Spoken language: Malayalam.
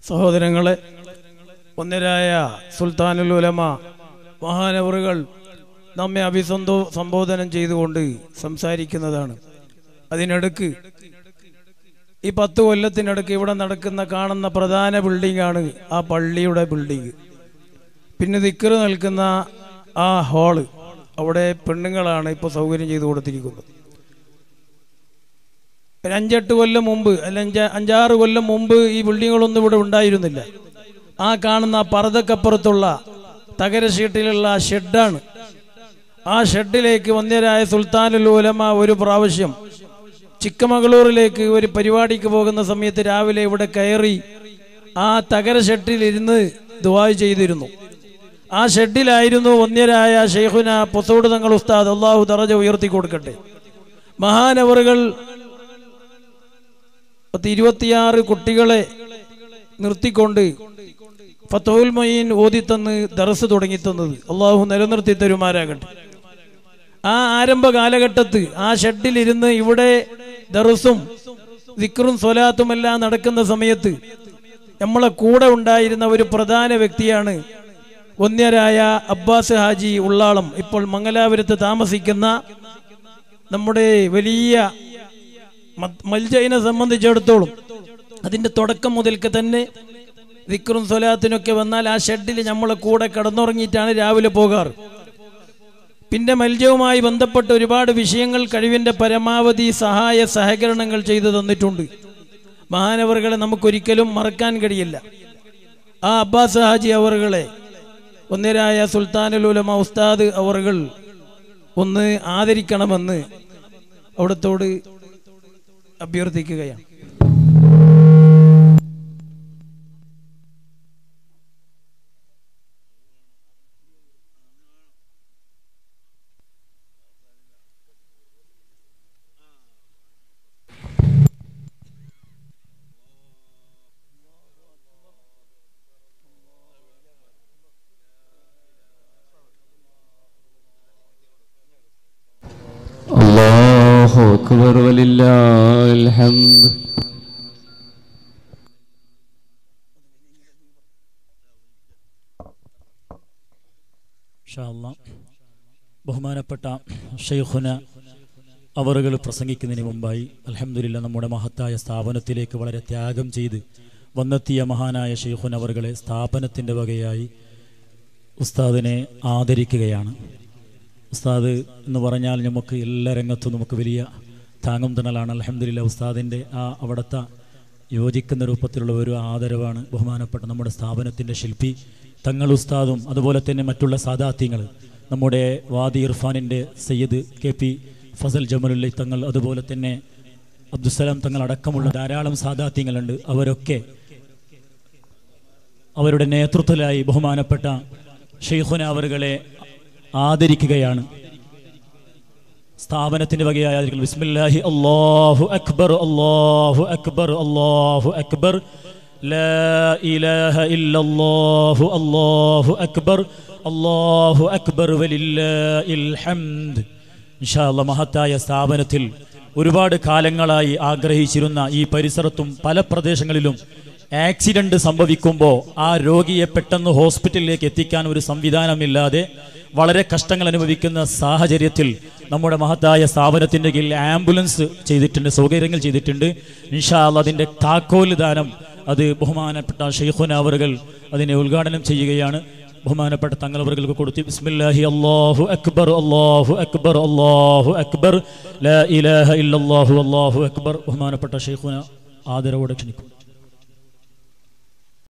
സഹോദരങ്ങളെ ഒന്നരായ സുൽത്താനുൽ ഉലമ മഹാനവറുകൾ നമ്മെ അഭിസന്തോ സംബോധനം ചെയ്തുകൊണ്ട് സംസാരിക്കുന്നതാണ് അതിനിടക്ക് ഈ പത്ത് കൊല്ലത്തിനിടക്ക് ഇവിടെ നടക്കുന്ന കാണുന്ന പ്രധാന ബിൽഡിംഗ് ആണ് ആ പള്ളിയുടെ ബിൽഡിംഗ് പിന്നെ ദിക്കറ് നിൽക്കുന്ന ആ ഹാള് അവിടെ പെണ്ണുങ്ങളാണ് ഇപ്പോൾ സൗകര്യം ചെയ്തു കൊടുത്തിരിക്കുന്നത് ഒരു അഞ്ചെട്ട് കൊല്ലം മുമ്പ് അല്ല അഞ്ച അഞ്ചാറ് കൊല്ലം മുമ്പ് ഈ ബിൽഡിങ്ങുകളൊന്നും ഇവിടെ ഉണ്ടായിരുന്നില്ല ആ കാണുന്ന ആ പർദ്ദക്കപ്പുറത്തുള്ള തകര ഷീട്ടിലുള്ള ആ ഷെഡാണ് ആ ഷെഡിലേക്ക് വന്യരായ സുൽത്താനുൽ ഉലമ ഒരു പ്രാവശ്യം ചിക്കമകളൂരിലേക്ക് ഒരു പരിപാടിക്ക് പോകുന്ന സമയത്ത് രാവിലെ ഇവിടെ കയറി ആ തകര ഷെഡിൽ ഇരുന്ന് ദുവായ് ചെയ്തിരുന്നു ആ ഷെഡിലായിരുന്നു വന്യരായ ഷെയ്ഖുന പൊസോട് തങ്ങൾ ഉസ്താദ് അള്ളാഹു ദറജ ഉയർത്തി കൊടുക്കട്ടെ മഹാനവറുകൾ പത്ത് ഇരുപത്തിയാറ് കുട്ടികളെ നിർത്തിക്കൊണ്ട് ഫത്തോൽ മൊയ്യൻ ഓതിത്തന്ന് ദറസ് തുടങ്ങി തന്നത് അള്ളാഹു നിലനിർത്തി തരുമാരാകട്ടെ ആ ആരംഭ കാലഘട്ടത്ത് ആ ഷെഡിലിരുന്ന് ഇവിടെ ദറസും ദിക്റും സ്വലാത്തും എല്ലാം നടക്കുന്ന സമയത്ത് നമ്മളെ കൂടെ ഉണ്ടായിരുന്ന ഒരു പ്രധാന വ്യക്തിയാണ് ഒന്യരായ അബ്ബാസ് ഹാജി ഉള്ളാളം ഇപ്പോൾ മംഗലാപുരത്ത് താമസിക്കുന്ന നമ്മുടെ വലിയ മ- മൽജയിനെ സംബന്ധിച്ചിടത്തോളം അതിന്റെ തുടക്കം മുതൽക്ക് തന്നെ ദിക്റും സ്വലാത്തിനൊക്കെ വന്നാൽ ആ ഷെഡിൽ നമ്മളെ കൂടെ കിടന്നുറങ്ങിയിട്ടാണ് രാവിലെ പോകാറ് പിന്നെ മൽജവുമായി ബന്ധപ്പെട്ട ഒരുപാട് വിഷയങ്ങൾ കഴിവിന്റെ പരമാവധി സഹായ സഹകരണങ്ങൾ ചെയ്തു തന്നിട്ടുണ്ട് മഹാനവറുകളെ നമുക്കൊരിക്കലും മറക്കാൻ കഴിയില്ല ആ അബ്ബാസ് ഹാജി അവറുകളെ ഒന്നിരായ സുൽത്താനുൽ ഉലമ ഉസ്താദ് അവറുകൾ ഒന്ന് ആദരിക്കണമെന്ന് അവിടത്തോട് അഭ്യർത്ഥിക്കുകയാണ് الله أكبر ولله الحمد ഇൻഷാ അല്ലാ. ബഹുമാനപ്പെട്ട ഷെയ്ഖുന അവറുകൾ പ്രസംഗിക്കുന്നതിന് മുമ്പായി അൽഹംദുലില്ല നമ്മുടെ മഹത്തായ സ്ഥാപനത്തിലേക്ക് വളരെ ത്യാഗം ചെയ്ത് വന്നെത്തിയ മഹാനായ ഷെയ്ഖുൻ അവറുകളെ സ്ഥാപനത്തിൻ്റെ വകയായി ഉസ്താദിനെ ആദരിക്കുകയാണ് ഉസ്താദ് എന്ന് പറഞ്ഞാൽ നമുക്ക് എല്ലാ രംഗത്തും നമുക്ക് വലിയ താങ്ങും തണലാണ് അലഹമില്ല ഉസ്താദിൻ്റെ ആ അവിടുത്തെ യോജിക്കുന്ന രൂപത്തിലുള്ള ഒരു ആദരവാണ് ബഹുമാനപ്പെട്ട നമ്മുടെ സ്ഥാപനത്തിൻ്റെ ശില്പി തങ്ങൾ ഉസ്താദും അതുപോലെ തന്നെ മറ്റുള്ള സാദാത്യങ്ങൾ നമ്മുടെ വാദി ഇർഫാനിൻ്റെ സയ്യിദ് കെ പി ഫസൽ ജമലുല്ലി തങ്ങൾ അതുപോലെ തന്നെ അബ്ദുസലാം തങ്ങൾ അടക്കമുള്ള ധാരാളം സാദാത്യങ്ങളുണ്ട് അവരൊക്കെ അവരുടെ നേതൃത്വത്തിലായി ബഹുമാനപ്പെട്ട ഷെയ്ഖുന അവറുകളെ ആദരിക്കുകയാണ് സ്ഥാപനത്തിന്റെ വകയായ ആദരിക്കൽ ബിസ്മില്ലാഹി അല്ലാഹു അക്ബർ അല്ലാഹു അക്ബർ അല്ലാഹു അക്ബർ ലാ ഇലാഹ ഇല്ലല്ലാഹു അല്ലാഹു അക്ബർ അല്ലാഹു അക്ബർ വലില്ലാഹിൽ ഹംദ് ഇൻഷാ അല്ലാഹ് മഹത്തായ സ്ഥാപനത്തിൽ ഒരുപാട് കാലങ്ങളായി ആഗ്രഹിച്ചിരുന്ന ഈ പരിസരത്തും പല പ്രദേശങ്ങളിലും ആക്സിഡന്റ് സംഭവിക്കുമ്പോൾ ആ രോഗിയെ പെട്ടെന്ന് ഹോസ്പിറ്റലിലേക്ക് എത്തിക്കാൻ ഒരു സംവിധാനമില്ലാതെ വളരെ കഷ്ടങ്ങൾ അനുഭവിക്കുന്ന സാഹചര്യത്തിൽ നമ്മുടെ മഹത്തായ സ്ഥാപനത്തിന്റെ കീഴിൽ ആംബുലൻസ് ചെയ്തിട്ടുണ്ട് സൗകര്യങ്ങൾ ചെയ്തിട്ടുണ്ട് ഇൻഷാല്ല അതിന്റെ താക്കോൽ ദാനം അത് ബഹുമാനപ്പെട്ട ഷെയ്ഖുന അവറുകൾ അതിനെ ഉദ്ഘാടനം ചെയ്യുകയാണ് ബഹുമാനപ്പെട്ട തങ്ങളവർക്ക് കൊടുത്ത് ബിസ്മില്ലാഹി അല്ലാഹു അക്ബർ അല്ലാഹു അക്ബർ അല്ലാഹു അക്ബർ ലാ ഇലാഹ ഇല്ലല്ലാഹു അല്ലാഹു അക്ബർ ബഹുമാനപ്പെട്ട ഷെയ്ഖുന ആദരവോടെ ക്ഷണിക്കും